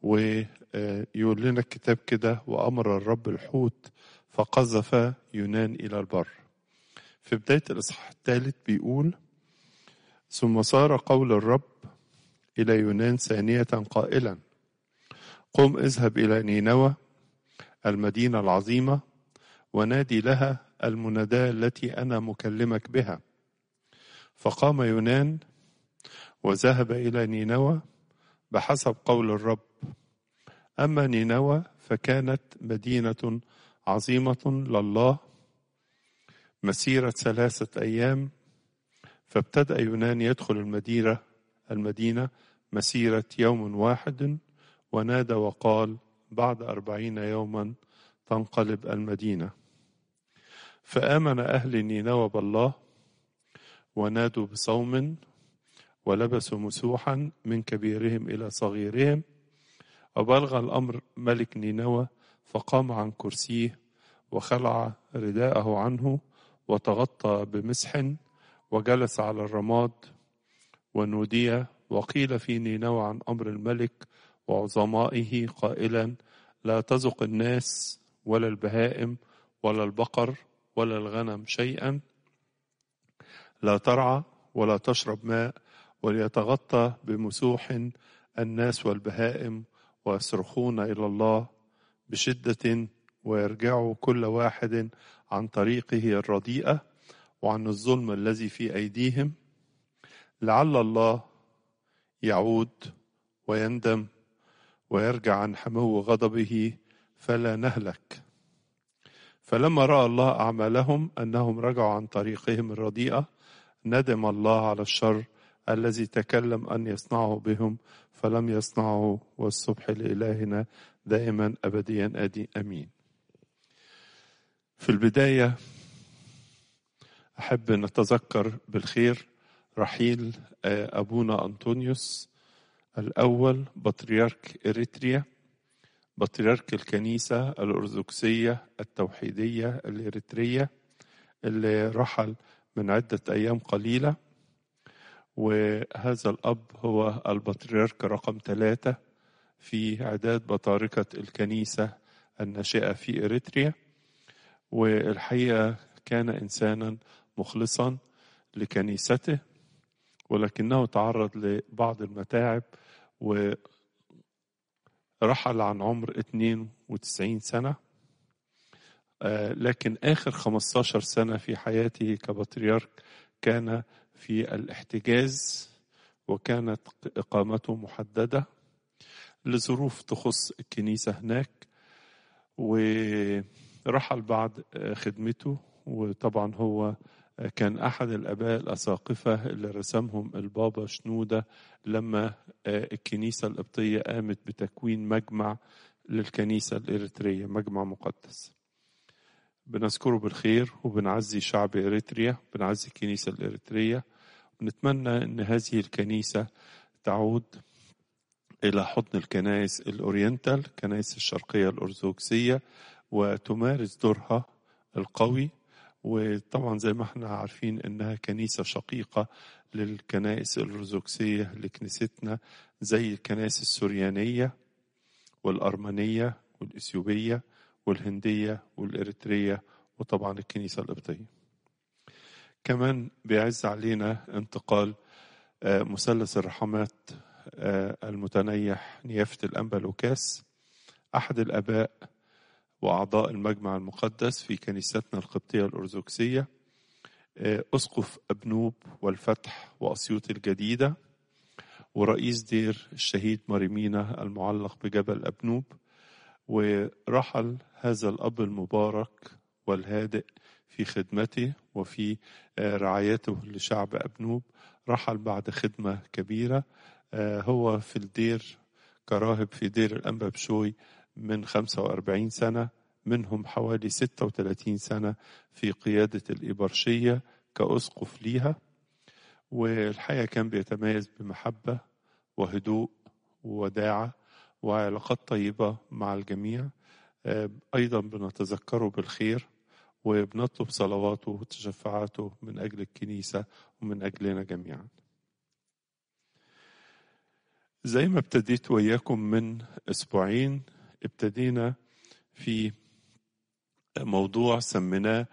ويقول لنا الكتاب كده وأمر الرب الحوت فقذف يونان إلى البر في بداية الإصحاح الثالث بيقول ثم صار قول الرب إلى يونان ثانية قائلا قم اذهب إلى نينوى المدينة العظيمة ونادي لها المناداة التي أنا مكلمك بها فقام يونان وذهب إلى نينوى بحسب قول الرب أما نينوى فكانت مدينة عظيمة لله مسيرة ثلاثة أيام فابتدأ يونان يدخل المدينة المدينة مسيرة يوم واحد ونادى وقال بعد أربعين يوما تنقلب المدينة فآمن أهل نينوى بالله ونادوا بصوم ولبسوا مسوحا من كبيرهم إلى صغيرهم وبلغ الأمر ملك نينوى فقام عن كرسيه وخلع رداءه عنه وتغطى بمسح وجلس على الرماد ونودي وقيل في نينوى عن أمر الملك وعظمائه قائلا لا تزق الناس ولا البهائم ولا البقر ولا الغنم شيئا لا ترعى ولا تشرب ماء وليتغطى بمسوح الناس والبهائم ويصرخون إلى الله بشدة ويرجعوا كل واحد عن طريقه الرديئة وعن الظلم الذي في أيديهم لعل الله يعود ويندم ويرجع عن حمو غضبه فلا نهلك فلما راى الله اعمالهم انهم رجعوا عن طريقهم الرديئه ندم الله على الشر الذي تكلم ان يصنعه بهم فلم يصنعه والصبح لالهنا دائما ابديا ادي امين في البدايه احب نتذكر بالخير رحيل ابونا انطونيوس الأول بطريرك إريتريا بطريرك الكنيسة الأرثوذكسية التوحيدية الإريترية اللي رحل من عدة أيام قليلة وهذا الأب هو البطريرك رقم ثلاثة في عداد بطاركة الكنيسة الناشئة في إريتريا والحقيقة كان إنسانا مخلصا لكنيسته ولكنه تعرض لبعض المتاعب ورحل عن عمر 92 سنة لكن آخر 15 سنة في حياته كبطريرك كان في الاحتجاز وكانت إقامته محددة لظروف تخص الكنيسة هناك ورحل بعد خدمته وطبعا هو كان أحد الآباء الأساقفة اللي رسمهم البابا شنودة لما الكنيسة القبطية قامت بتكوين مجمع للكنيسة الإريترية مجمع مقدس بنذكره بالخير وبنعزي شعب إريتريا بنعزي الكنيسة الإريترية ونتمنى أن هذه الكنيسة تعود إلى حضن الكنائس الأورينتال الكنائس الشرقية الأرثوذكسية وتمارس دورها القوي وطبعا زي ما احنا عارفين انها كنيسه شقيقه للكنائس الارثوذكسيه لكنيستنا زي الكنائس السوريانيه والارمنيه والاثيوبيه والهنديه والاريتريه وطبعا الكنيسه القبطيه. كمان بيعز علينا انتقال مثلث الرحمات المتنيح نيافه الانبا لوكاس احد الاباء وأعضاء المجمع المقدس في كنيستنا القبطية الأرثوذكسية أسقف أبنوب والفتح وأسيوط الجديدة ورئيس دير الشهيد مريمينا المعلق بجبل أبنوب ورحل هذا الأب المبارك والهادئ في خدمته وفي رعايته لشعب أبنوب رحل بعد خدمة كبيرة هو في الدير كراهب في دير الأنبا بشوي من 45 سنة منهم حوالي 36 سنة في قيادة الإبرشية كأسقف ليها والحقيقة كان بيتميز بمحبة وهدوء ووداعة وعلاقات طيبة مع الجميع أيضا بنتذكره بالخير وبنطلب صلواته وتشفعاته من أجل الكنيسة ومن أجلنا جميعا زي ما ابتديت وياكم من اسبوعين ابتدينا في موضوع سميناه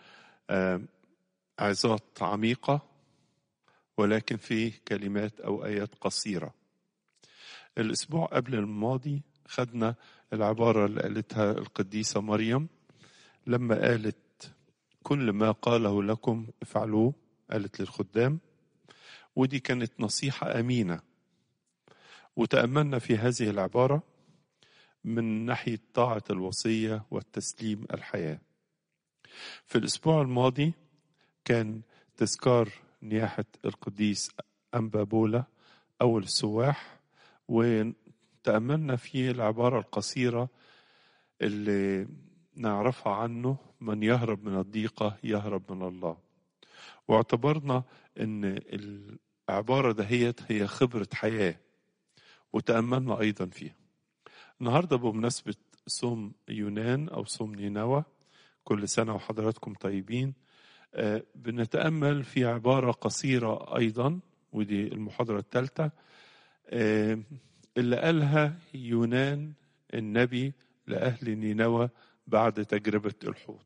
عظات عميقة ولكن في كلمات أو آيات قصيرة الأسبوع قبل الماضي خدنا العبارة اللي قالتها القديسة مريم لما قالت كل ما قاله لكم افعلوه قالت للخدام ودي كانت نصيحة أمينة وتأملنا في هذه العبارة من ناحية طاعة الوصية والتسليم الحياة في الأسبوع الماضي كان تذكار نياحة القديس أنبا بولا أول السواح وتأملنا في العبارة القصيرة اللي نعرفها عنه من يهرب من الضيقة يهرب من الله واعتبرنا أن العبارة دهيت هي خبرة حياة وتأملنا أيضا فيها النهاردة بمناسبة صوم يونان أو صوم نينوى كل سنة وحضراتكم طيبين آه بنتأمل في عبارة قصيرة أيضا ودي المحاضرة الثالثة آه اللي قالها يونان النبي لأهل نينوى بعد تجربة الحوت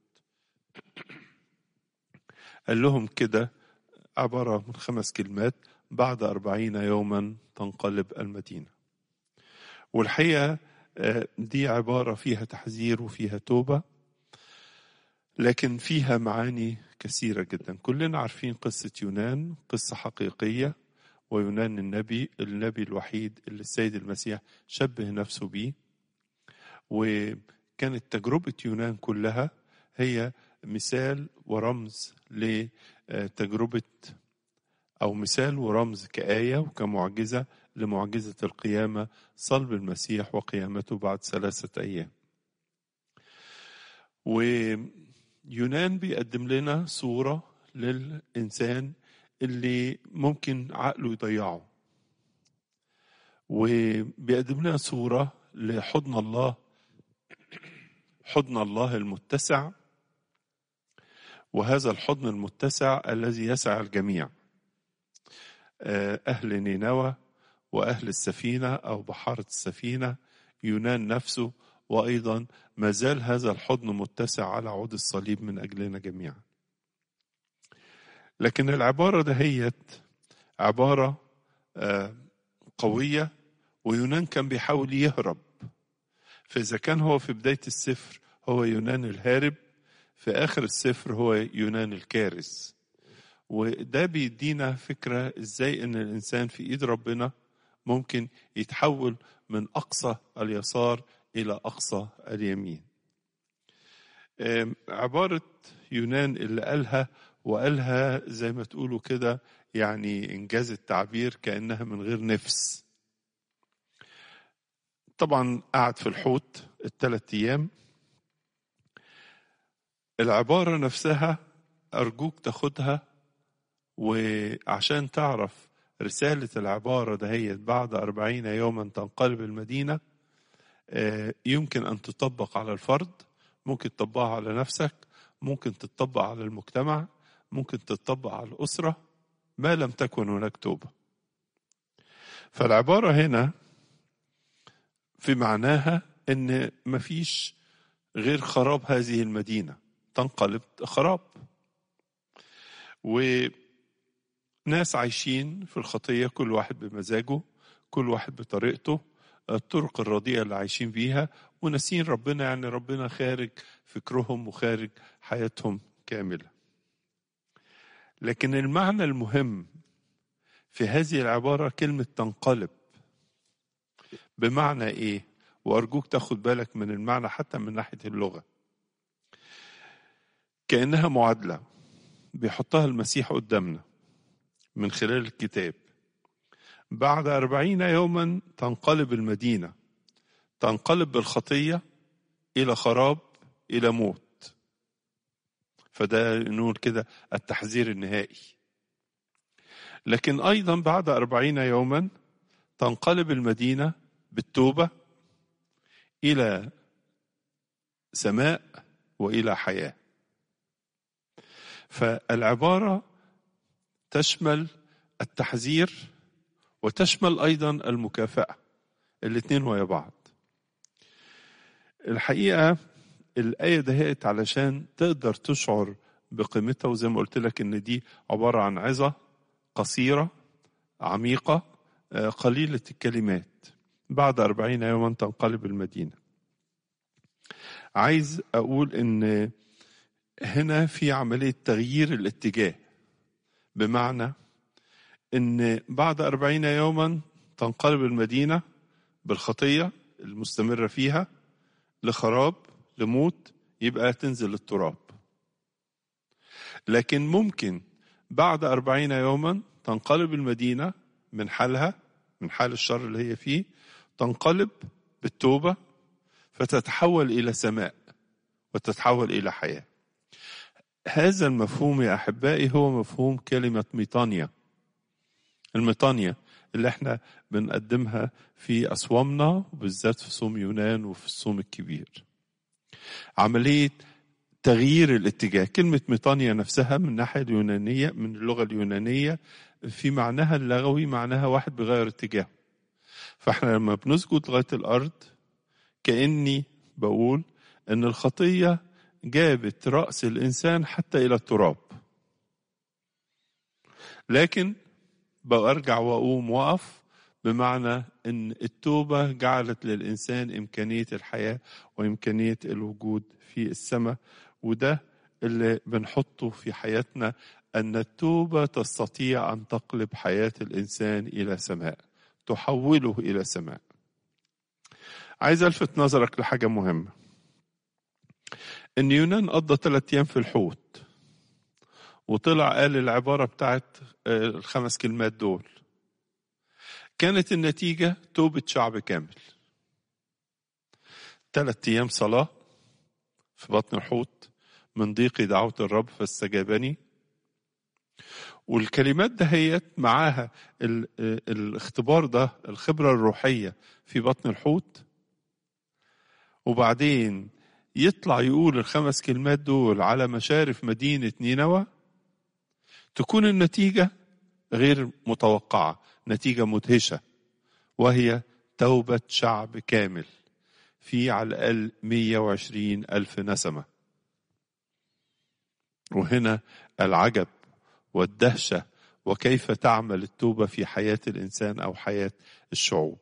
قال لهم كده عبارة من خمس كلمات بعد أربعين يوما تنقلب المدينة والحقيقة دي عبارة فيها تحذير وفيها توبة لكن فيها معاني كثيرة جدا كلنا عارفين قصة يونان قصة حقيقية ويونان النبي النبي الوحيد اللي السيد المسيح شبه نفسه بيه وكانت تجربة يونان كلها هي مثال ورمز لتجربة أو مثال ورمز كآية وكمعجزة لمعجزة القيامة صلب المسيح وقيامته بعد ثلاثة أيام ويونان بيقدم لنا صورة للإنسان اللي ممكن عقله يضيعه وبيقدم لنا صورة لحضن الله حضن الله المتسع وهذا الحضن المتسع الذي يسع الجميع أهل نينوى وأهل السفينة أو بحارة السفينة يونان نفسه وأيضا ما زال هذا الحضن متسع على عود الصليب من أجلنا جميعا لكن العبارة دهيت عبارة قوية ويونان كان بيحاول يهرب فإذا كان هو في بداية السفر هو يونان الهارب في آخر السفر هو يونان الكارث وده بيدينا فكرة ازاي ان الانسان في ايد ربنا ممكن يتحول من اقصى اليسار الى اقصى اليمين عبارة يونان اللي قالها وقالها زي ما تقولوا كده يعني انجاز التعبير كانها من غير نفس طبعا قعد في الحوت الثلاث ايام العبارة نفسها أرجوك تاخدها وعشان تعرف رسالة العبارة دهيت بعد أربعين يوما تنقلب المدينة يمكن أن تطبق على الفرد ممكن تطبقها على نفسك ممكن تطبق على المجتمع ممكن تطبق على الأسرة ما لم تكن هناك توبة فالعبارة هنا في معناها أن مفيش غير خراب هذه المدينة تنقلب خراب وناس عايشين في الخطية كل واحد بمزاجه كل واحد بطريقته الطرق الرديئة اللي عايشين بيها وناسين ربنا يعني ربنا خارج فكرهم وخارج حياتهم كاملة لكن المعنى المهم في هذه العبارة كلمة تنقلب بمعنى ايه وارجوك تاخد بالك من المعنى حتى من ناحية اللغة كأنها معادلة بيحطها المسيح قدامنا من خلال الكتاب بعد أربعين يوما تنقلب المدينة تنقلب بالخطية إلى خراب إلى موت فده نقول كده التحذير النهائي لكن أيضا بعد أربعين يوما تنقلب المدينة بالتوبة إلى سماء وإلى حياة فالعبارة تشمل التحذير وتشمل أيضا المكافأة الاتنين ويا بعض الحقيقة الآية دهيت علشان تقدر تشعر بقيمتها وزي ما قلت لك إن دي عبارة عن عظة قصيرة عميقة قليلة الكلمات بعد أربعين يوما تنقلب المدينة عايز أقول إن هنا في عملية تغيير الاتجاه بمعنى إن بعد أربعين يوما تنقلب المدينة بالخطية المستمرة فيها لخراب لموت يبقى تنزل التراب لكن ممكن بعد أربعين يوما تنقلب المدينة من حالها من حال الشر اللي هي فيه تنقلب بالتوبة فتتحول إلى سماء وتتحول إلى حياة هذا المفهوم يا أحبائي هو مفهوم كلمة ميطانيا الميطانيا اللي احنا بنقدمها في أصوامنا وبالذات في صوم يونان وفي الصوم الكبير عملية تغيير الاتجاه كلمة ميطانيا نفسها من الناحية اليونانية من اللغة اليونانية في معناها اللغوي معناها واحد بغير اتجاهه فاحنا لما بنسجد لغاية الأرض كأني بقول أن الخطية جابت رأس الإنسان حتى إلى التراب لكن برجع وأقوم وأقف بمعنى أن التوبة جعلت للإنسان إمكانية الحياة وإمكانية الوجود في السماء وده اللي بنحطه في حياتنا أن التوبة تستطيع أن تقلب حياة الإنسان إلى سماء تحوله إلى سماء عايز ألفت نظرك لحاجة مهمة إن يونان قضى ثلاثة أيام في الحوت وطلع قال العبارة بتاعت الخمس كلمات دول كانت النتيجة توبة شعب كامل ثلاثة أيام صلاة في بطن الحوت من ضيقي دعوت الرب فاستجابني والكلمات دهيت معاها ال الاختبار ده الخبرة الروحية في بطن الحوت وبعدين يطلع يقول الخمس كلمات دول على مشارف مدينة نينوى تكون النتيجة غير متوقعة نتيجة مدهشة وهي توبة شعب كامل في على الأقل 120 ألف نسمة وهنا العجب والدهشة وكيف تعمل التوبة في حياة الإنسان أو حياة الشعوب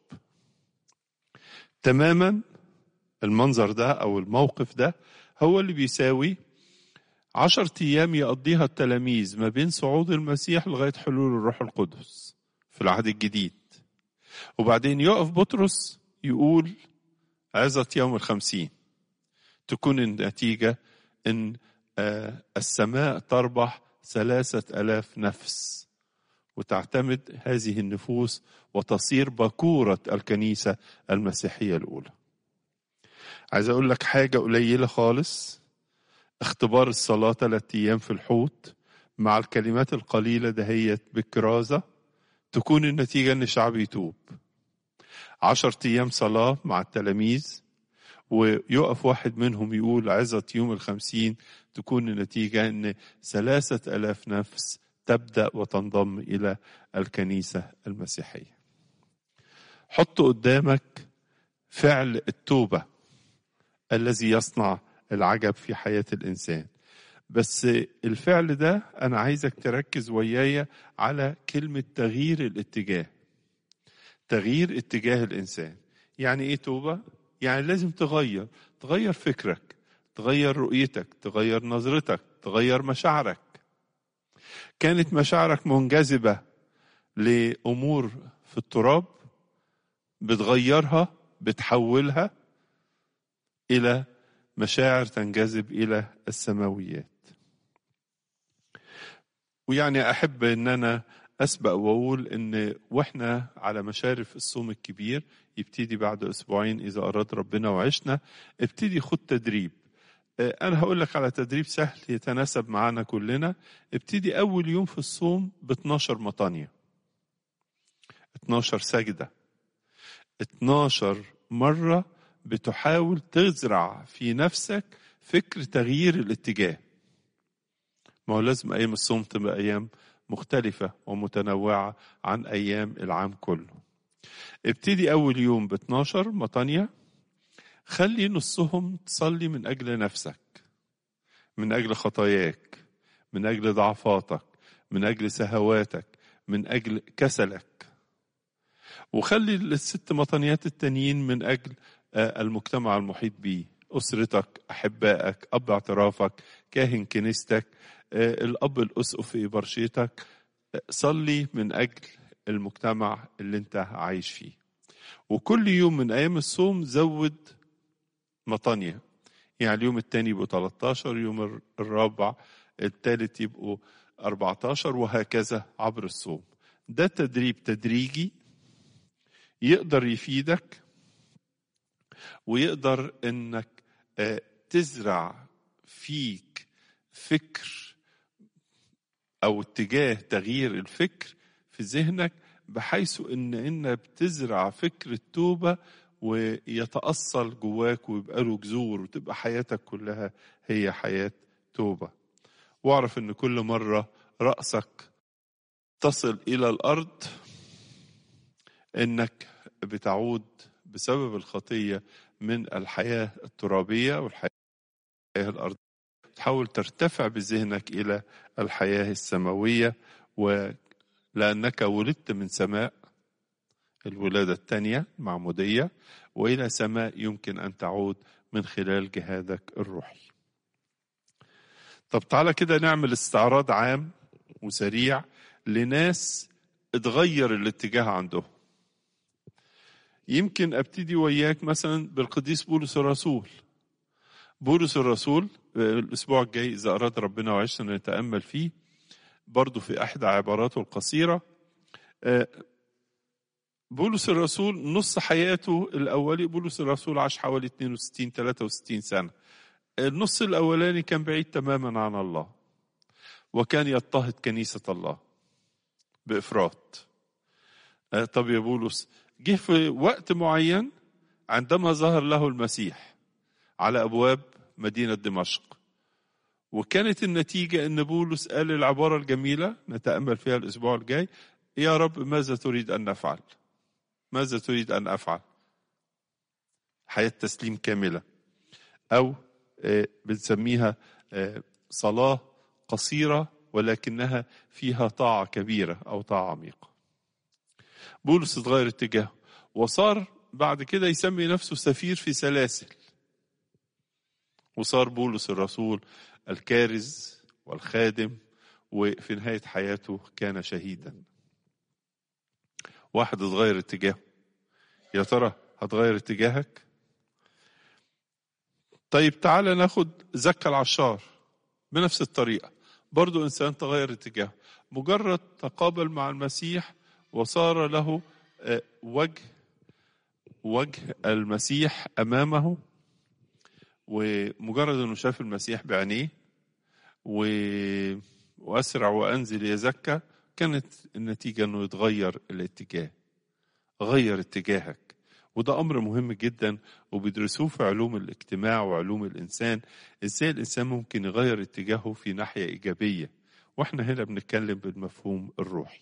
تماما المنظر ده أو الموقف ده هو اللي بيساوي عشر أيام يقضيها التلاميذ ما بين صعود المسيح لغاية حلول الروح القدس في العهد الجديد وبعدين يقف بطرس يقول عظة يوم الخمسين تكون النتيجة إن السماء تربح ثلاثة ألاف نفس وتعتمد هذه النفوس وتصير بكورة الكنيسة المسيحية الأولى عايز أقول لك حاجة قليلة خالص اختبار الصلاة ثلاثة أيام في الحوت مع الكلمات القليلة دهيت بكرازة تكون النتيجة إن الشعب يتوب عشرة أيام صلاة مع التلاميذ ويقف واحد منهم يقول عظة يوم الخمسين تكون النتيجة أن ثلاثة ألاف نفس تبدأ وتنضم إلى الكنيسة المسيحية حط قدامك فعل التوبة الذي يصنع العجب في حياة الإنسان بس الفعل ده أنا عايزك تركز ويايا على كلمة تغيير الاتجاه تغيير اتجاه الإنسان يعني إيه توبة؟ يعني لازم تغير تغير فكرك تغير رؤيتك تغير نظرتك تغير مشاعرك كانت مشاعرك منجذبة لأمور في التراب بتغيرها بتحولها إلى مشاعر تنجذب إلى السماويات ويعني أحب أن أنا أسبق وأقول أن وإحنا على مشارف الصوم الكبير يبتدي بعد أسبوعين إذا أراد ربنا وعشنا ابتدي خد تدريب أنا هقول لك على تدريب سهل يتناسب معنا كلنا ابتدي أول يوم في الصوم ب 12 مطانية 12 سجدة 12 مرة بتحاول تزرع في نفسك فكر تغيير الاتجاه ما هو لازم أيام الصوم تبقى أيام مختلفة ومتنوعة عن أيام العام كله ابتدي أول يوم ب 12 مطانية خلي نصهم تصلي من أجل نفسك من أجل خطاياك من أجل ضعفاتك من أجل سهواتك من أجل كسلك وخلي الست مطانيات التانيين من أجل المجتمع المحيط بيه أسرتك أحبائك أب اعترافك كاهن كنيستك الأب الأسقف في برشيتك صلي من أجل المجتمع اللي انت عايش فيه وكل يوم من أيام الصوم زود مطانية يعني اليوم الثاني يبقوا 13 يوم الرابع الثالث يبقوا 14 وهكذا عبر الصوم ده تدريب تدريجي يقدر يفيدك ويقدر انك تزرع فيك فكر او اتجاه تغيير الفكر في ذهنك بحيث ان ان بتزرع فكر التوبه ويتأصل جواك ويبقى له جذور وتبقى حياتك كلها هي حياة توبة واعرف ان كل مرة رأسك تصل إلى الأرض انك بتعود بسبب الخطية من الحياة الترابية والحياة الأرضية تحاول ترتفع بذهنك إلى الحياة السماوية ولأنك ولدت من سماء الولادة الثانية معمودية وإلى سماء يمكن أن تعود من خلال جهادك الروحي طب تعالى كده نعمل استعراض عام وسريع لناس اتغير الاتجاه عندهم يمكن ابتدي وياك مثلا بالقديس بولس الرسول بولس الرسول الاسبوع الجاي اذا اراد ربنا وعشنا نتامل فيه برضه في احدى عباراته القصيره بولس الرسول نص حياته الاولي بولس الرسول عاش حوالي 62 63 سنه النص الاولاني كان بعيد تماما عن الله وكان يضطهد كنيسه الله بافراط طب يا بولس جه في وقت معين عندما ظهر له المسيح على ابواب مدينه دمشق وكانت النتيجه ان بولس قال العباره الجميله نتامل فيها الاسبوع الجاي يا رب ماذا تريد ان نفعل؟ ماذا تريد ان افعل؟ حياه تسليم كامله او بنسميها صلاه قصيره ولكنها فيها طاعه كبيره او طاعه عميقه. بولس اتغير اتجاهه وصار بعد كده يسمي نفسه سفير في سلاسل وصار بولس الرسول الكارز والخادم وفي نهاية حياته كان شهيدا واحد اتغير اتجاهه يا ترى هتغير اتجاهك طيب تعالى ناخد زكا العشار بنفس الطريقة برضو إنسان تغير اتجاهه مجرد تقابل مع المسيح وصار له وجه وجه المسيح امامه ومجرد انه شاف المسيح بعينيه و... واسرع وانزل يزكى كانت النتيجه انه يتغير الاتجاه غير اتجاهك وده امر مهم جدا وبيدرسوه في علوم الاجتماع وعلوم الانسان ازاي الانسان ممكن يغير اتجاهه في ناحيه ايجابيه واحنا هنا بنتكلم بالمفهوم الروحي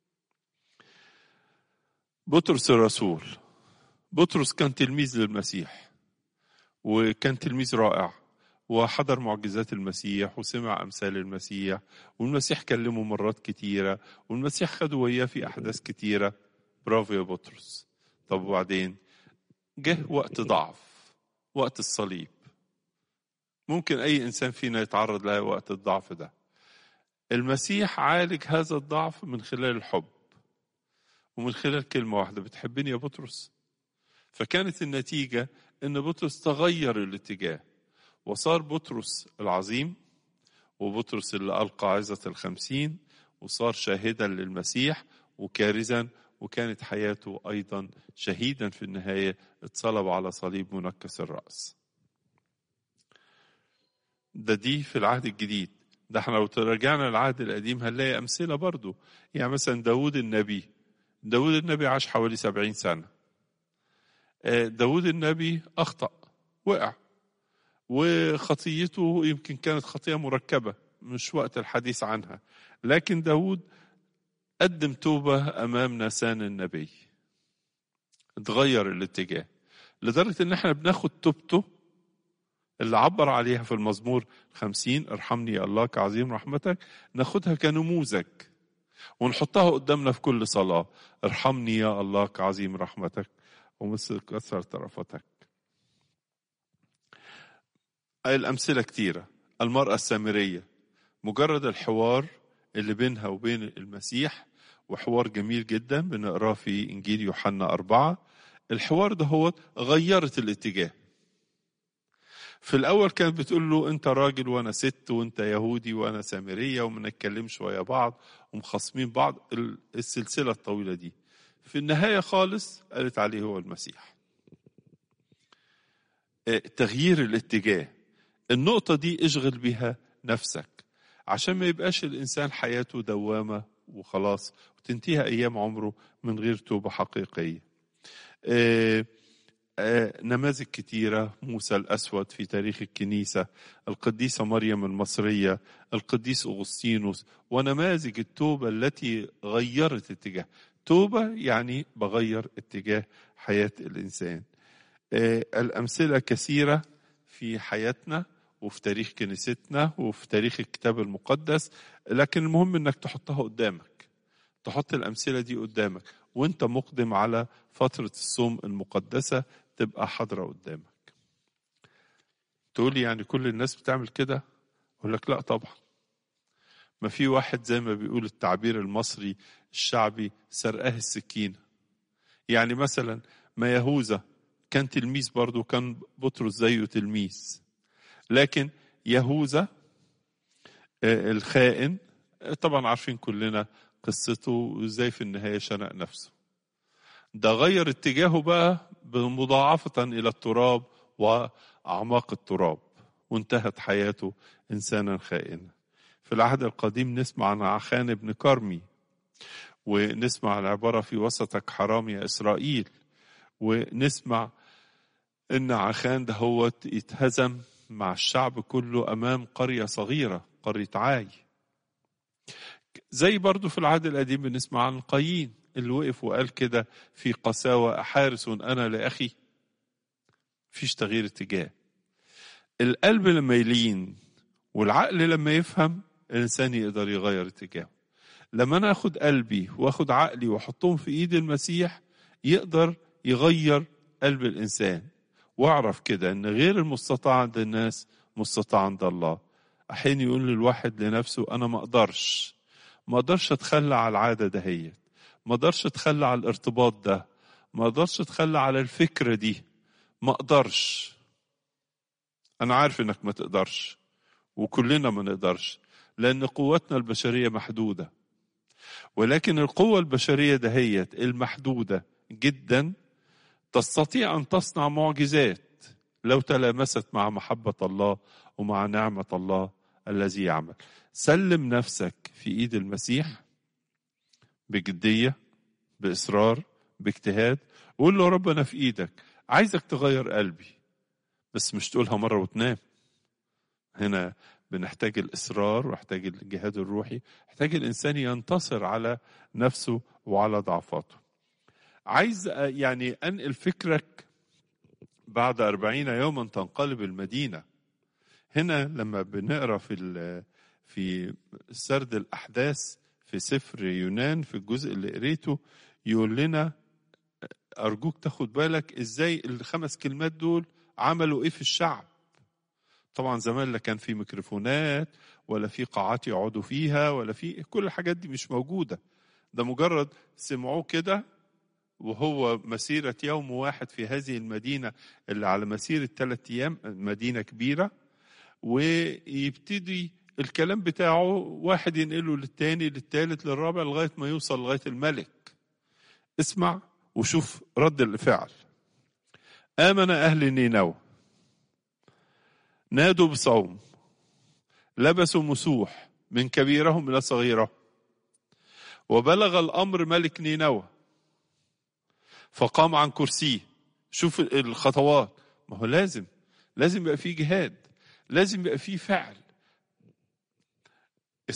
بطرس الرسول بطرس كان تلميذ للمسيح وكان تلميذ رائع وحضر معجزات المسيح وسمع أمثال المسيح والمسيح كلمه مرات كتيرة والمسيح خده وياه في أحداث كتيرة برافو يا بطرس طب وبعدين جه وقت ضعف وقت الصليب ممكن أي إنسان فينا يتعرض له وقت الضعف ده المسيح عالج هذا الضعف من خلال الحب ومن خلال كلمة واحدة بتحبني يا بطرس فكانت النتيجة أن بطرس تغير الاتجاه وصار بطرس العظيم وبطرس اللي ألقى عزة الخمسين وصار شاهدا للمسيح وكارزا وكانت حياته أيضا شهيدا في النهاية اتصلب على صليب منكس الرأس ده دي في العهد الجديد ده احنا لو تراجعنا العهد القديم هنلاقي أمثلة برضو يعني مثلا داود النبي داود النبي عاش حوالي سبعين سنة داود النبي أخطأ وقع وخطيته يمكن كانت خطية مركبة مش وقت الحديث عنها لكن داود قدم توبة أمام نسان النبي اتغير الاتجاه لدرجة ان احنا بناخد توبته اللي عبر عليها في المزمور خمسين ارحمني يا الله كعظيم رحمتك ناخدها كنموذج ونحطها قدامنا في كل صلاة ارحمني يا الله كعظيم رحمتك ومثل كثر طرفتك الأمثلة كتيرة المرأة السامرية مجرد الحوار اللي بينها وبين المسيح وحوار جميل جدا بنقراه في إنجيل يوحنا أربعة الحوار ده هو غيرت الاتجاه في الأول كانت بتقول له أنت راجل وأنا ست وأنت يهودي وأنا سامرية وما نتكلمش ويا بعض ومخاصمين بعض السلسلة الطويلة دي في النهاية خالص قالت عليه هو المسيح تغيير الاتجاه النقطة دي اشغل بها نفسك عشان ما يبقاش الإنسان حياته دوامة وخلاص وتنتهي أيام عمره من غير توبة حقيقية آه آه نماذج كتيرة موسى الأسود في تاريخ الكنيسة القديسة مريم المصرية القديس أغسطينوس ونماذج التوبة التي غيرت اتجاه توبة يعني بغير اتجاه حياة الإنسان آه الأمثلة كثيرة في حياتنا وفي تاريخ كنيستنا وفي تاريخ الكتاب المقدس لكن المهم انك تحطها قدامك تحط الامثله دي قدامك وانت مقدم على فتره الصوم المقدسه تبقى حاضره قدامك تقولي يعني كل الناس بتعمل كده اقول لك لا طبعا ما في واحد زي ما بيقول التعبير المصري الشعبي سرقاه السكينه يعني مثلا ما يهوذا كان تلميذ برضه كان بطرس زيه تلميذ لكن يهوذا الخائن طبعا عارفين كلنا قصته وازاي في النهايه شنق نفسه ده غير اتجاهه بقى مضاعفة إلى التراب وأعماق التراب وانتهت حياته إنسانا خائنا في العهد القديم نسمع عن عخان بن كرمي ونسمع العبارة في وسطك حرام يا إسرائيل ونسمع إن عخان ده هو يتهزم مع الشعب كله أمام قرية صغيرة قرية عاي زي برضو في العهد القديم بنسمع عن قايين اللي وقف وقال كده في قساوة أحارس أنا لأخي فيش تغيير اتجاه القلب لما يلين والعقل لما يفهم الإنسان يقدر يغير اتجاهه لما أنا أخد قلبي وأخد عقلي وأحطهم في إيد المسيح يقدر يغير قلب الإنسان واعرف كده ان غير المستطاع عند الناس مستطاع عند الله احيانا يقول للواحد لنفسه انا ما اقدرش ما اقدرش اتخلى على العاده دهيت ما اقدرش اتخلى على الارتباط ده ما اقدرش اتخلى على الفكره دي ما اقدرش انا عارف انك ما تقدرش وكلنا ما نقدرش لان قوتنا البشريه محدوده ولكن القوه البشريه دهيت المحدوده جدا تستطيع ان تصنع معجزات لو تلامست مع محبه الله ومع نعمه الله الذي يعمل سلم نفسك في ايد المسيح بجديه باصرار باجتهاد وقول له يا رب انا في ايدك عايزك تغير قلبي بس مش تقولها مره وتنام هنا بنحتاج الاصرار ونحتاج الجهاد الروحي نحتاج الانسان ينتصر على نفسه وعلى ضعفاته عايز يعني انقل فكرك بعد أربعين يوما تنقلب المدينة هنا لما بنقرا في في سرد الأحداث في سفر يونان في الجزء اللي قريته يقول لنا أرجوك تاخد بالك إزاي الخمس كلمات دول عملوا إيه في الشعب طبعا زمان لا كان في ميكروفونات ولا في قاعات يقعدوا فيها ولا في كل الحاجات دي مش موجودة ده مجرد سمعوه كده وهو مسيرة يوم واحد في هذه المدينة اللي على مسيرة ثلاثة أيام مدينة كبيرة ويبتدي الكلام بتاعه واحد ينقله للتاني للتالت للرابع لغاية ما يوصل لغاية الملك اسمع وشوف رد الفعل آمن أهل نينوى نادوا بصوم لبسوا مسوح من كبيرهم إلى صغيرهم وبلغ الأمر ملك نينوى فقام عن كرسيه شوف الخطوات ما هو لازم لازم يبقى فيه جهاد لازم يبقى فيه فعل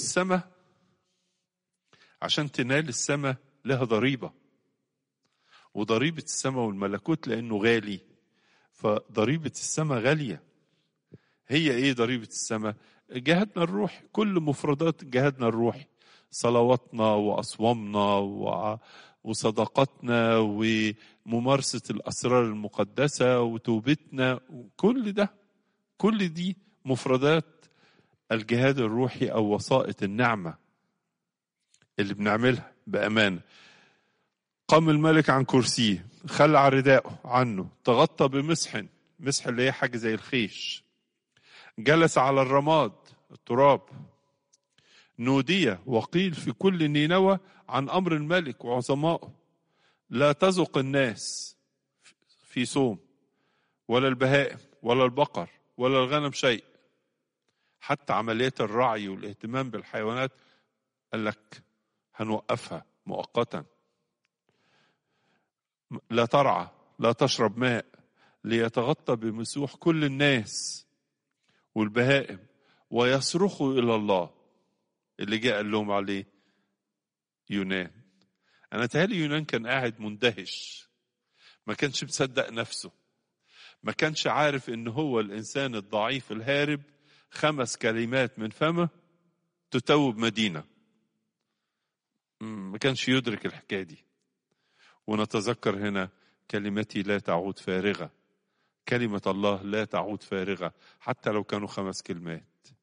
السماء عشان تنال السماء لها ضريبة وضريبة السماء والملكوت لأنه غالي فضريبة السماء غالية هي إيه ضريبة السماء جهادنا الروحي كل مفردات جهادنا الروحي صلواتنا وأصوامنا وصداقتنا وممارسة الأسرار المقدسة وتوبتنا كل ده كل دي مفردات الجهاد الروحي أو وسائط النعمة اللي بنعملها بأمانة قام الملك عن كرسيه خلع رداءه عنه تغطى بمسح مسح اللي هي حاجة زي الخيش جلس على الرماد التراب نودي وقيل في كل نينوى عن أمر الملك وعظمائه لا تزق الناس في صوم ولا البهائم ولا البقر ولا الغنم شيء حتى عمليات الرعي والاهتمام بالحيوانات قال لك هنوقفها مؤقتا لا ترعى لا تشرب ماء ليتغطى بمسوح كل الناس والبهائم ويصرخوا الى الله اللي جاء قال لهم عليه يونان انا تهيألي يونان كان قاعد مندهش ما كانش مصدق نفسه ما كانش عارف ان هو الانسان الضعيف الهارب خمس كلمات من فمه تتوب مدينه ما كانش يدرك الحكايه دي ونتذكر هنا كلمتي لا تعود فارغه كلمه الله لا تعود فارغه حتى لو كانوا خمس كلمات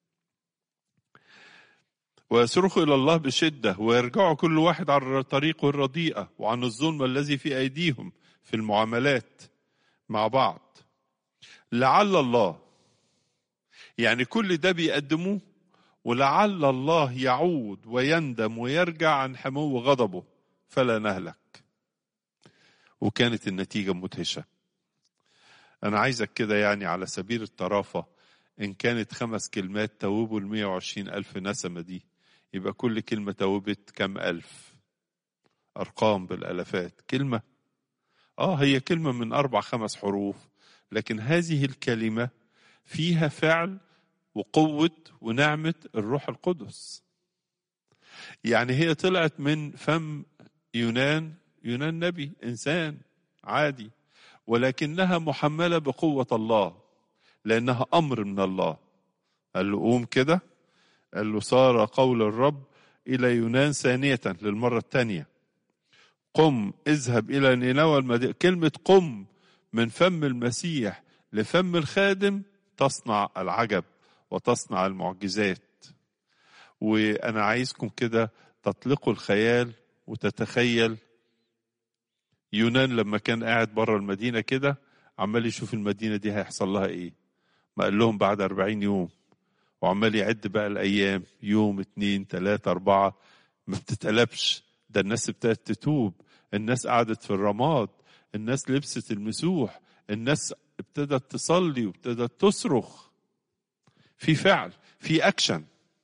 ويصرخوا الى الله بشده ويرجعوا كل واحد عن طريقه الرديئه وعن الظلم الذي في ايديهم في المعاملات مع بعض لعل الله يعني كل ده بيقدموه ولعل الله يعود ويندم ويرجع عن حمو غضبه فلا نهلك وكانت النتيجة مدهشة أنا عايزك كده يعني على سبيل الطرافة إن كانت خمس كلمات توبوا ال 120 ألف نسمة دي يبقى كل كلمة توبت كم ألف أرقام بالألفات كلمة آه هي كلمة من أربع خمس حروف لكن هذه الكلمة فيها فعل وقوة ونعمة الروح القدس يعني هي طلعت من فم يونان يونان نبي إنسان عادي ولكنها محملة بقوة الله لأنها أمر من الله قال له قوم كده قال له صار قول الرب إلى يونان ثانية للمرة الثانية قم اذهب إلى نينوى المدينة كلمة قم من فم المسيح لفم الخادم تصنع العجب وتصنع المعجزات وانا عايزكم كده تطلقوا الخيال وتتخيل يونان لما كان قاعد بره المدينه كده عمال يشوف المدينه دي هيحصل لها ايه ما قال لهم بعد أربعين يوم وعمال يعد بقى الايام يوم اتنين تلاتة اربعة ما بتتقلبش ده الناس ابتدت تتوب الناس قعدت في الرماد الناس لبست المسوح الناس ابتدت تصلي وابتدت تصرخ في فعل في اكشن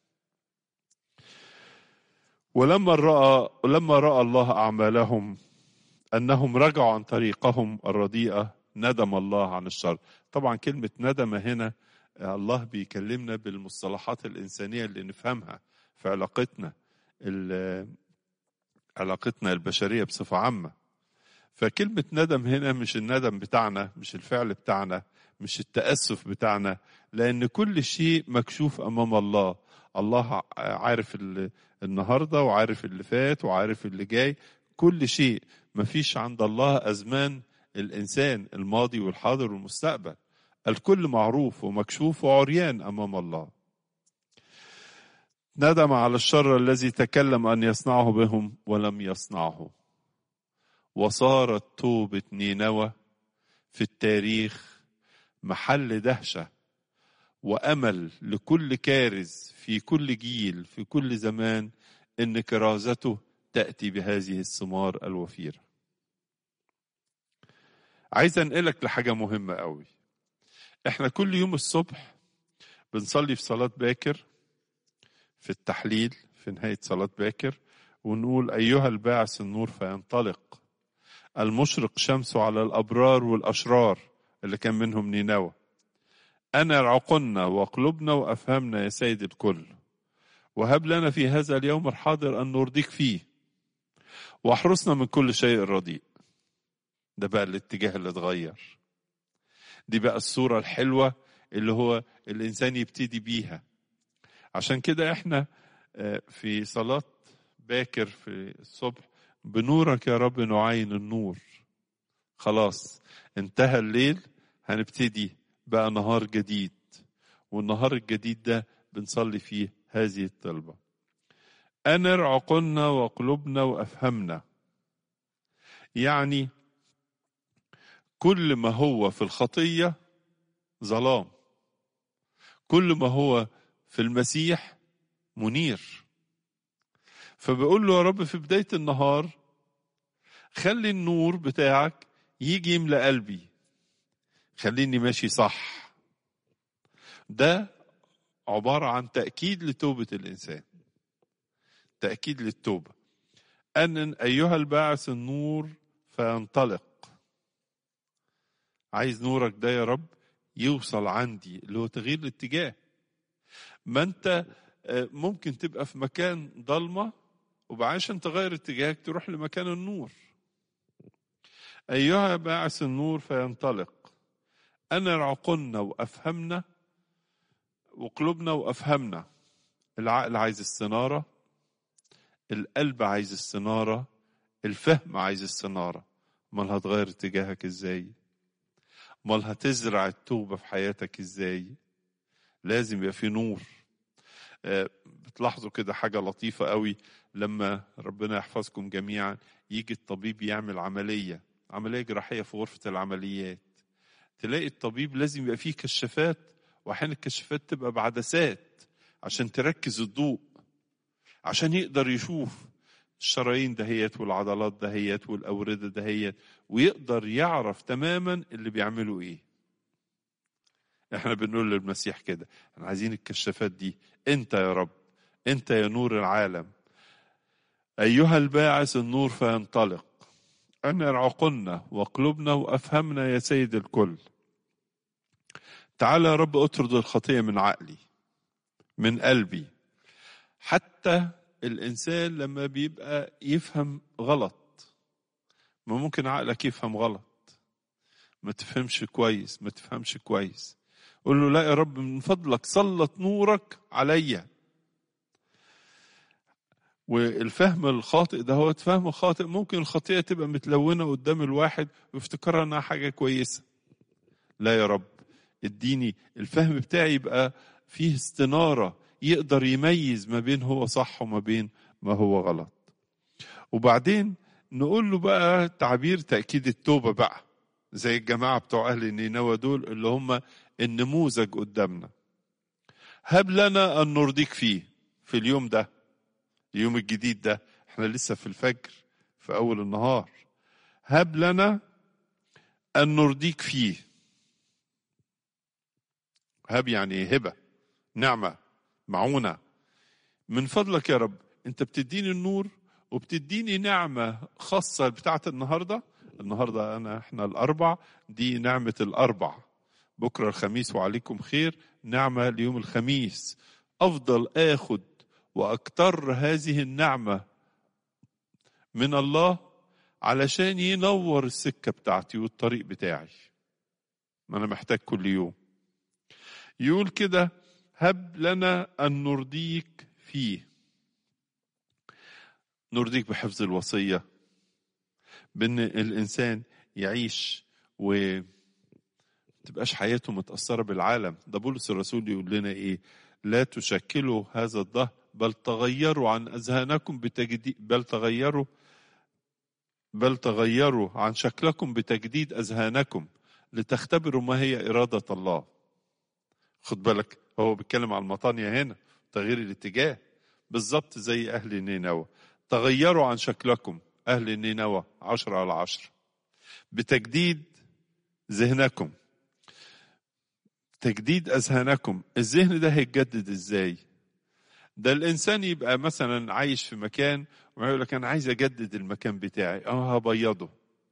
ولما راى لما راى الله اعمالهم انهم رجعوا عن طريقهم الرديئه ندم الله عن الشر طبعا كلمه ندم هنا الله بيكلمنا بالمصطلحات الانسانيه اللي نفهمها في علاقتنا علاقتنا البشريه بصفه عامه فكلمه ندم هنا مش الندم بتاعنا مش الفعل بتاعنا مش التاسف بتاعنا لان كل شيء مكشوف امام الله الله عارف النهارده وعارف اللي فات وعارف اللي جاي كل شيء مفيش عند الله ازمان الانسان الماضي والحاضر والمستقبل الكل معروف ومكشوف وعريان امام الله ندم على الشر الذي تكلم ان يصنعه بهم ولم يصنعه وصارت توبه نينوى في التاريخ محل دهشه وامل لكل كارز في كل جيل في كل زمان ان كرازته تاتي بهذه الثمار الوفيره عايز انقلك لحاجه مهمه قوي احنا كل يوم الصبح بنصلي في صلاه باكر في التحليل في نهايه صلاه باكر ونقول ايها الباعث النور فينطلق المشرق شمسه على الابرار والاشرار اللي كان منهم نينوى أنا عقلنا وقلوبنا وأفهمنا يا سيد الكل وهب لنا في هذا اليوم الحاضر أن نرضيك فيه واحرسنا من كل شيء رديء ده بقى الاتجاه اللي اتغير دي بقى الصورة الحلوة اللي هو الإنسان يبتدي بيها عشان كده احنا في صلاة باكر في الصبح بنورك يا رب نعين النور خلاص انتهى الليل هنبتدي بقى نهار جديد والنهار الجديد ده بنصلي فيه هذه الطلبة أنر عقولنا وقلوبنا وأفهمنا يعني كل ما هو في الخطية ظلام كل ما هو في المسيح منير فبقول له يا رب في بداية النهار خلي النور بتاعك يجي يملى قلبي خليني ماشي صح ده عبارة عن تأكيد لتوبة الإنسان تأكيد للتوبة أن أيها الباعث النور فينطلق عايز نورك ده يا رب يوصل عندي اللي هو تغيير الاتجاه ما انت ممكن تبقى في مكان ضلمة وبعشان تغير اتجاهك تروح لمكان النور أيها باعث النور فينطلق أنا عقلنا وأفهمنا وقلوبنا وأفهمنا العقل عايز السنارة القلب عايز السنارة الفهم عايز السنارة امال هتغير اتجاهك ازاي امال هتزرع التوبة في حياتك ازاي لازم يبقى في نور آه بتلاحظوا كده حاجة لطيفة قوي لما ربنا يحفظكم جميعا يجي الطبيب يعمل عملية عملية جراحية في غرفة العمليات تلاقي الطبيب لازم يبقى فيه كشافات واحيانا الكشافات تبقى بعدسات عشان تركز الضوء عشان يقدر يشوف الشرايين دهيت والعضلات دهيت والأوردة دهيت ويقدر يعرف تماما اللي بيعملوا ايه احنا بنقول للمسيح كده احنا عايزين الكشافات دي انت يا رب انت يا نور العالم ايها الباعث النور فينطلق انر عقلنا وقلوبنا وافهمنا يا سيد الكل تعالى يا رب اطرد الخطيه من عقلي من قلبي حتى الانسان لما بيبقى يفهم غلط ما ممكن عقلك يفهم غلط ما تفهمش كويس ما تفهمش كويس قول له لا يا رب من فضلك سلط نورك عليا والفهم الخاطئ ده هو فهم خاطئ ممكن الخطيئة تبقى متلونة قدام الواحد ويفتكرها انها حاجة كويسة لا يا رب اديني الفهم بتاعي يبقى فيه استنارة يقدر يميز ما بين هو صح وما بين ما هو غلط وبعدين نقول له بقى تعبير تأكيد التوبة بقى زي الجماعة بتوع أهل نينوى دول اللي هم النموذج قدامنا هب لنا أن نرضيك فيه في اليوم ده اليوم الجديد ده احنا لسه في الفجر في أول النهار هب لنا أن نرضيك فيه هب يعني هبة نعمة معونة من فضلك يا رب انت بتديني النور وبتديني نعمة خاصة بتاعت النهاردة النهاردة أنا احنا الأربع دي نعمة الأربع بكرة الخميس وعليكم خير نعمة ليوم الخميس أفضل آخد وأكتر هذه النعمة من الله علشان ينور السكة بتاعتي والطريق بتاعي ما أنا محتاج كل يوم يقول كده هب لنا أن نرضيك فيه نرضيك بحفظ الوصية بأن الإنسان يعيش و تبقاش حياته متأثرة بالعالم ده بولس الرسول يقول لنا إيه لا تشكلوا هذا الظهر بل تغيروا عن أذهانكم بتجديد بل تغيروا بل تغيروا عن شكلكم بتجديد أذهانكم لتختبروا ما هي إرادة الله خد بالك هو بيتكلم عن المطانية هنا تغيير الاتجاه بالظبط زي أهل نينوى تغيروا عن شكلكم أهل نينوى عشرة على عشرة بتجديد ذهنكم تجديد أذهانكم الذهن ده هيتجدد إزاي ده الإنسان يبقى مثلا عايش في مكان ويقول لك أنا عايز أجدد المكان بتاعي أه هبيضه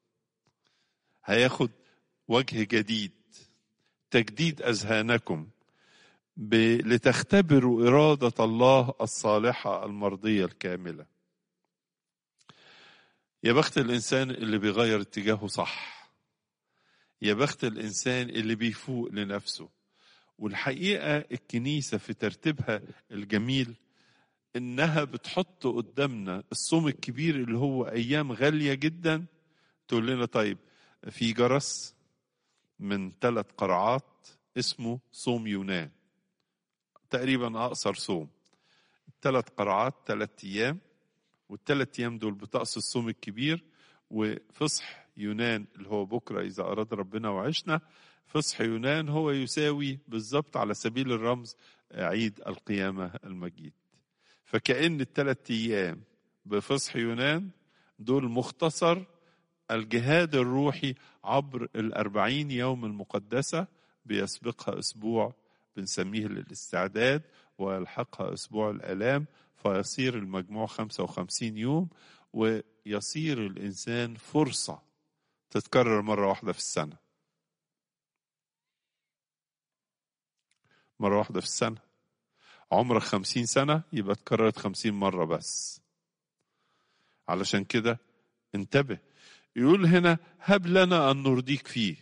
هياخد وجه جديد تجديد أذهانكم ب... لتختبروا إرادة الله الصالحة المرضية الكاملة يا بخت الإنسان اللي بيغير اتجاهه صح يا بخت الإنسان اللي بيفوق لنفسه والحقيقة الكنيسة في ترتيبها الجميل إنها بتحط قدامنا الصوم الكبير اللي هو أيام غالية جدا تقول لنا طيب في جرس من ثلاث قرعات اسمه صوم يونان تقريبا أقصر صوم ثلاث قرعات ثلاث أيام والثلاث أيام دول بطقس الصوم الكبير وفصح يونان اللي هو بكرة إذا أراد ربنا وعشنا فصح يونان هو يساوي بالضبط على سبيل الرمز عيد القيامة المجيد فكأن الثلاث أيام بفصح يونان دول مختصر الجهاد الروحي عبر الأربعين يوم المقدسة بيسبقها أسبوع بنسميه للاستعداد ويلحقها أسبوع الآلام فيصير المجموع 55 يوم ويصير الإنسان فرصة تتكرر مرة واحدة في السنة مرة واحدة في السنة عمرك خمسين سنة يبقى اتكررت خمسين مرة بس علشان كده انتبه يقول هنا هب لنا أن نرضيك فيه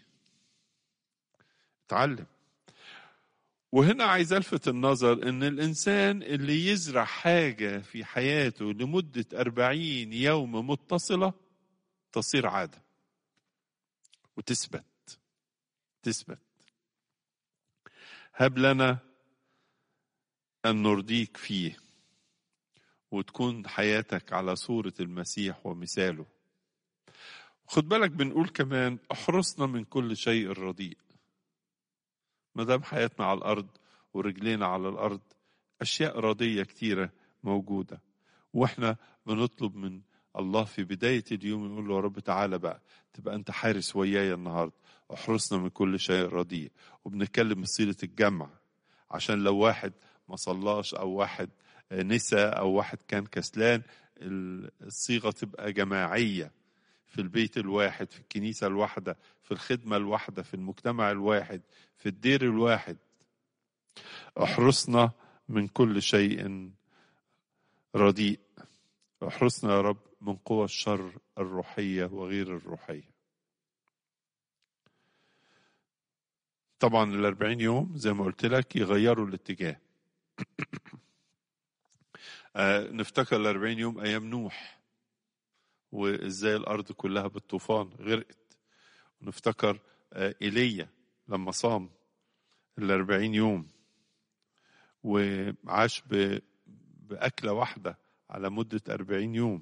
اتعلم وهنا عايز الفت النظر ان الانسان اللي يزرع حاجة في حياته لمدة أربعين يوم متصلة تصير عادة وتثبت تثبت هب لنا أن نرضيك فيه وتكون حياتك على صورة المسيح ومثاله خد بالك بنقول كمان احرصنا من كل شيء رديء ما دام حياتنا على الارض ورجلينا على الارض اشياء رديه كتيره موجوده واحنا بنطلب من الله في بدايه اليوم يقول له يا رب تعالى بقى تبقى انت حارس ويايا النهارده احرصنا من كل شيء رديء وبنتكلم بصيغه الجمع عشان لو واحد ما صلاش او واحد نسى او واحد كان كسلان الصيغه تبقى جماعيه في البيت الواحد في الكنيسة الواحدة في الخدمة الواحدة في المجتمع الواحد في الدير الواحد احرصنا من كل شيء رديء احرصنا يا رب من قوى الشر الروحية وغير الروحية طبعا الأربعين يوم زي ما قلت لك يغيروا الاتجاه آه نفتكر الأربعين يوم أيام نوح وازاي الارض كلها بالطوفان غرقت ونفتكر ايليا لما صام الأربعين يوم وعاش بأكلة واحدة على مدة أربعين يوم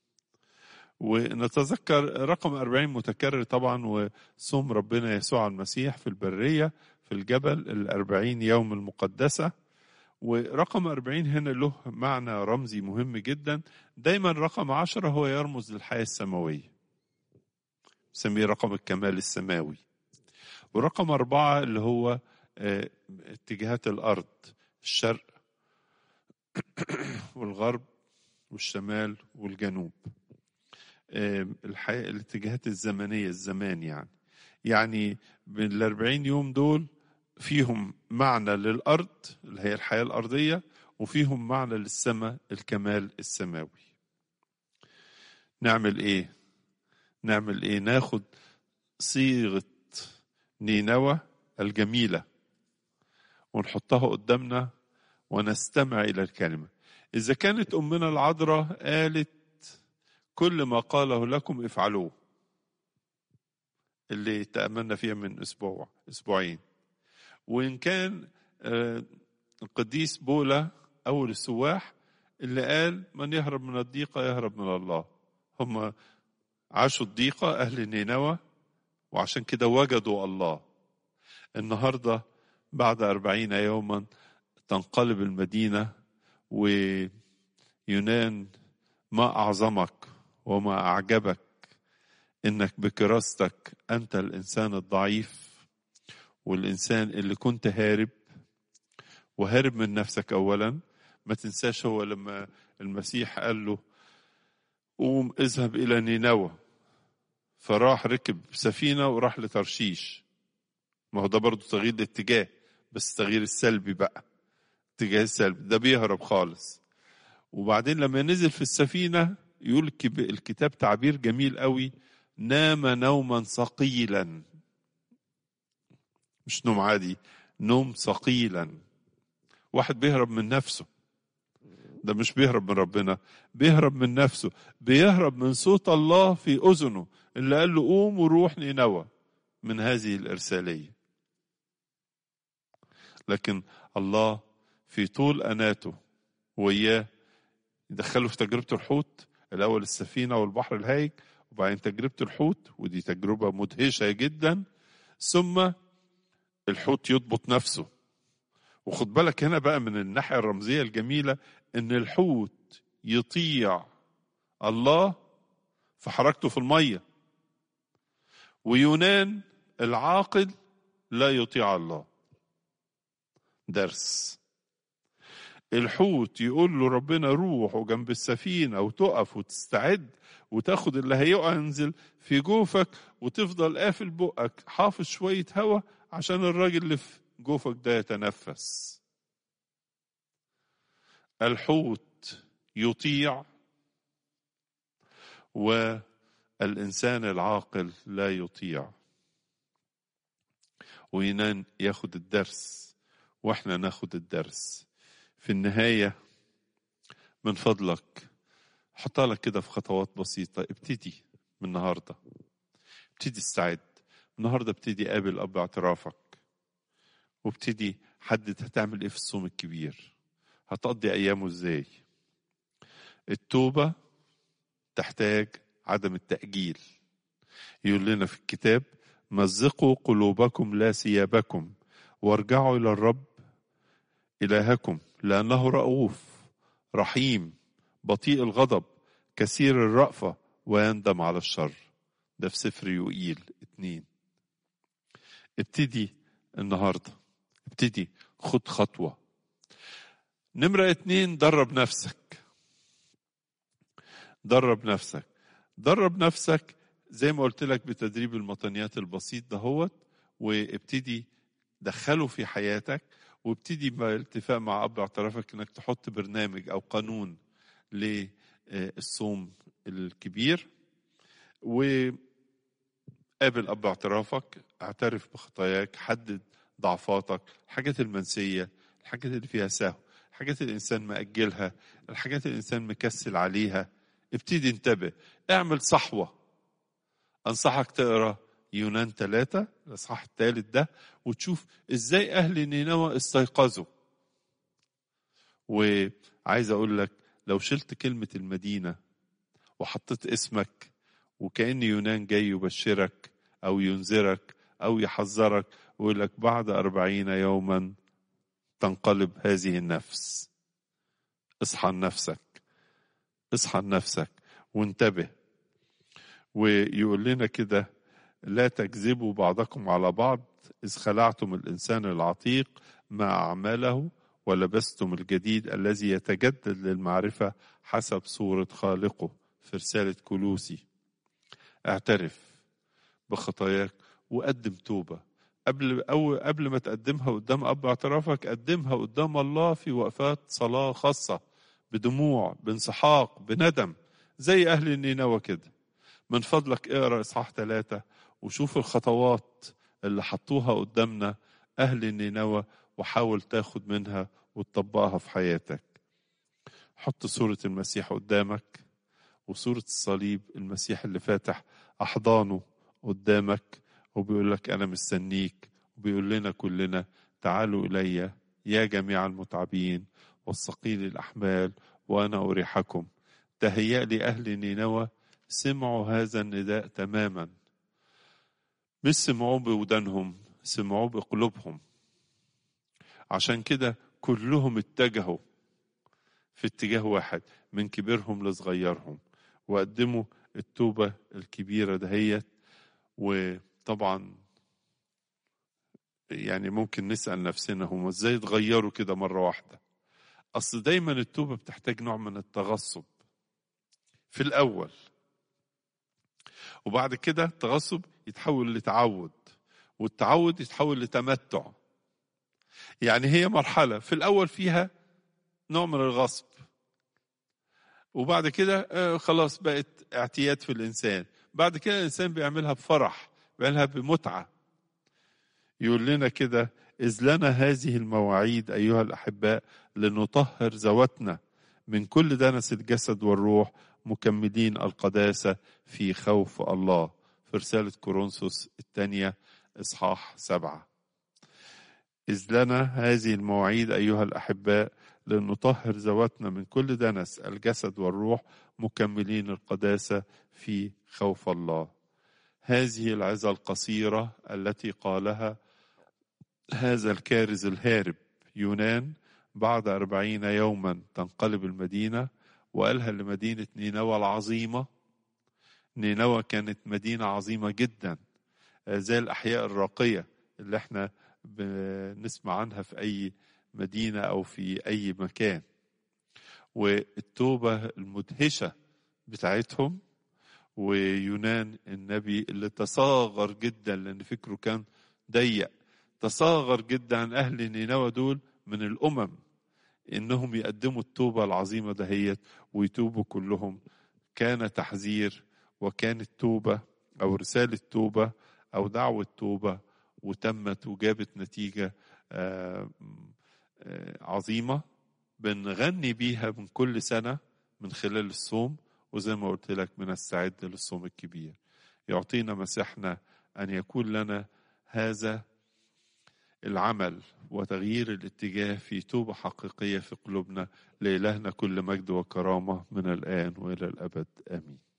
ونتذكر رقم أربعين متكرر طبعا وصوم ربنا يسوع المسيح في البرية في الجبل الأربعين يوم المقدسة ورقم أربعين هنا له معنى رمزي مهم جدا دايما رقم عشرة هو يرمز للحياة السماوية سميه رقم الكمال السماوي ورقم أربعة اللي هو اتجاهات الأرض الشرق والغرب والشمال والجنوب الحياة الاتجاهات الزمنية الزمان يعني يعني من الأربعين يوم دول فيهم معنى للأرض اللي هي الحياة الأرضية وفيهم معنى للسماء الكمال السماوي نعمل إيه نعمل إيه ناخد صيغة نينوى الجميلة ونحطها قدامنا ونستمع إلى الكلمة إذا كانت أمنا العذراء قالت كل ما قاله لكم افعلوه اللي تأملنا فيها من أسبوع أسبوعين وإن كان القديس بولا أول السواح اللي قال من يهرب من الضيقة يهرب من الله هم عاشوا الضيقة أهل نينوى وعشان كده وجدوا الله النهاردة بعد أربعين يوما تنقلب المدينة ويونان ما أعظمك وما أعجبك إنك بكراستك أنت الإنسان الضعيف والإنسان اللي كنت هارب وهارب من نفسك أولا ما تنساش هو لما المسيح قال له قوم اذهب إلى نينوى فراح ركب سفينة وراح لترشيش ما هو ده برضه تغيير الاتجاه بس تغيير السلبي بقى اتجاه السلبي ده بيهرب خالص وبعدين لما نزل في السفينة يقول الكب- الكتاب تعبير جميل قوي نام نوما ثقيلا مش نوم عادي نوم ثقيلا واحد بيهرب من نفسه ده مش بيهرب من ربنا بيهرب من نفسه بيهرب من صوت الله في أذنه اللي قال له قوم وروح نينوى من هذه الإرسالية لكن الله في طول أناته وإياه يدخله في تجربة الحوت الأول السفينة والبحر الهايج وبعدين تجربة الحوت ودي تجربة مدهشة جدا ثم الحوت يضبط نفسه وخد بالك هنا بقى من الناحية الرمزية الجميلة إن الحوت يطيع الله في حركته في المية ويونان العاقل لا يطيع الله درس الحوت يقول له ربنا روح وجنب السفينة وتقف وتستعد وتاخد اللي هينزل في جوفك وتفضل قافل بقك حافظ شوية هوا عشان الراجل اللي في جوفك ده يتنفس الحوت يطيع والإنسان العاقل لا يطيع وينان ياخد الدرس واحنا ناخد الدرس في النهاية من فضلك حطها لك كده في خطوات بسيطة ابتدي من النهاردة ابتدي استعد النهاردة ابتدي قابل أب اعترافك وابتدي حدد هتعمل ايه في الصوم الكبير هتقضي أيامه ازاي التوبة تحتاج عدم التأجيل يقول لنا في الكتاب مزقوا قلوبكم لا ثيابكم وارجعوا إلى الرب إلهكم لأنه رؤوف رحيم بطيء الغضب كثير الرأفة ويندم على الشر ده في سفر يوئيل اتنين ابتدي النهاردة ابتدي خد خطوة نمرة اتنين درب نفسك درب نفسك درب نفسك زي ما قلت لك بتدريب المطنيات البسيط دهوت وابتدي دخله في حياتك وابتدي بالاتفاق مع اب اعترافك انك تحط برنامج او قانون للصوم الكبير وقابل اب اعترافك اعترف بخطاياك حدد ضعفاتك الحاجات المنسيه الحاجات اللي فيها سهو الحاجات اللي الانسان مأجلها الحاجات اللي الانسان مكسل عليها ابتدي انتبه اعمل صحوه انصحك تقرا يونان ثلاثة الإصحاح الثالث ده وتشوف إزاي أهل نينوى استيقظوا وعايز أقول لك لو شلت كلمة المدينة وحطيت اسمك وكأن يونان جاي يبشرك أو ينذرك أو يحذرك ويقول لك بعد أربعين يوما تنقلب هذه النفس اصحى لنفسك اصحى لنفسك وانتبه ويقول لنا كده لا تكذبوا بعضكم على بعض إذ خلعتم الإنسان العتيق مع أعماله ولبستم الجديد الذي يتجدد للمعرفة حسب صورة خالقه في رسالة كلوسي اعترف بخطاياك وقدم توبة قبل أو قبل ما تقدمها قدام أب اعترافك قدمها قدام الله في وقفات صلاة خاصة بدموع بانسحاق بندم زي أهل النينوى كده من فضلك اقرا اصحاح ثلاثة وشوف الخطوات اللي حطوها قدامنا اهل النينوى وحاول تاخد منها وتطبقها في حياتك حط صورة المسيح قدامك وصورة الصليب المسيح اللي فاتح أحضانه قدامك وبيقول لك أنا مستنيك وبيقول لنا كلنا تعالوا إلي يا جميع المتعبين والثقيل الأحمال وأنا أريحكم تهيأ لي أهل نينوى سمعوا هذا النداء تماما مش سمعوه بودانهم سمعوه بقلوبهم عشان كده كلهم اتجهوا في اتجاه واحد من كبيرهم لصغيرهم وقدموا التوبة الكبيرة دهيت وطبعا يعني ممكن نسأل نفسنا هم ازاي اتغيروا كده مرة واحدة أصل دايما التوبة بتحتاج نوع من التغصب في الأول وبعد كده التغصب يتحول لتعود والتعود يتحول لتمتع يعني هي مرحلة في الأول فيها نوع من الغصب وبعد كده آه، خلاص بقت اعتياد في الإنسان بعد كده الإنسان بيعملها بفرح بيعملها بمتعة يقول لنا كده إذ لنا هذه المواعيد أيها الأحباء لنطهر ذواتنا من كل دنس الجسد والروح مكملين القداسة في خوف الله في رسالة كورنثوس الثانية إصحاح سبعة إذ لنا هذه المواعيد أيها الأحباء لنطهر ذواتنا من كل دنس الجسد والروح مكملين القداسة في خوف الله هذه العظة القصيرة التي قالها هذا الكارز الهارب يونان بعد أربعين يوما تنقلب المدينة وقالها لمدينة نينوى العظيمة نينوى كانت مدينة عظيمة جدا زي الأحياء الراقية اللي احنا بنسمع عنها في أي مدينة أو في أي مكان والتوبة المدهشة بتاعتهم ويونان النبي اللي تصاغر جدا لأن فكره كان ضيق تصاغر جدا عن أهل نينوى دول من الأمم إنهم يقدموا التوبة العظيمة دهيت ويتوبوا كلهم كان تحذير وكانت توبة أو رسالة توبة أو دعوة توبة وتمت وجابت نتيجة آه، آه، عظيمة بنغني بيها من كل سنة من خلال الصوم وزي ما قلت لك بنستعد للصوم الكبير يعطينا مسيحنا أن يكون لنا هذا العمل وتغيير الاتجاه في توبة حقيقية في قلوبنا لإلهنا كل مجد وكرامة من الآن وإلى الأبد آمين